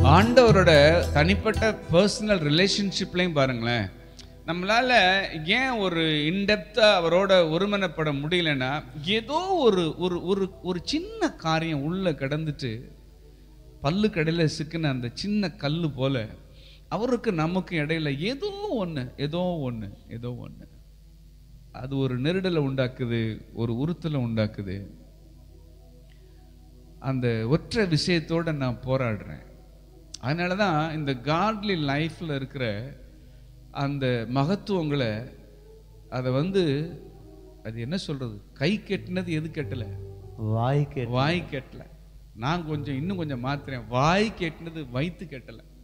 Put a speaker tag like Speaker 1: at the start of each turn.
Speaker 1: ஆண்டவரோட தனிப்பட்ட பர்சனல் ரிலேஷன்ஷிப்லையும் பாருங்களேன் நம்மளால ஏன் ஒரு இன்டெப்தா அவரோட ஒருமனப்பட முடியலன்னா ஏதோ ஒரு ஒரு ஒரு ஒரு சின்ன காரியம் உள்ள கிடந்துட்டு பல்லு கடையில சிக்கின அந்த சின்ன கல்லு போல அவருக்கு நமக்கு இடையில ஏதோ ஒண்ணு ஏதோ ஒண்ணு ஏதோ ஒண்ணு அது ஒரு நெருடலை உண்டாக்குது ஒரு உறுத்தலை உண்டாக்குது அந்த ஒற்றை விஷயத்தோட நான் போராடுறேன் அதனால தான் இந்த காட்லி லைஃப்ல இருக்கிற அந்த மகத்துவங்களை அதை வந்து அது என்ன சொல்றது கை கெட்டினது எது கெட்டல
Speaker 2: வாய் கேட்டு
Speaker 1: வாய் கெட்டல நான் கொஞ்சம் இன்னும் கொஞ்சம் மாத்துறேன் வாய் கெட்டினது வயித்து கெட்டல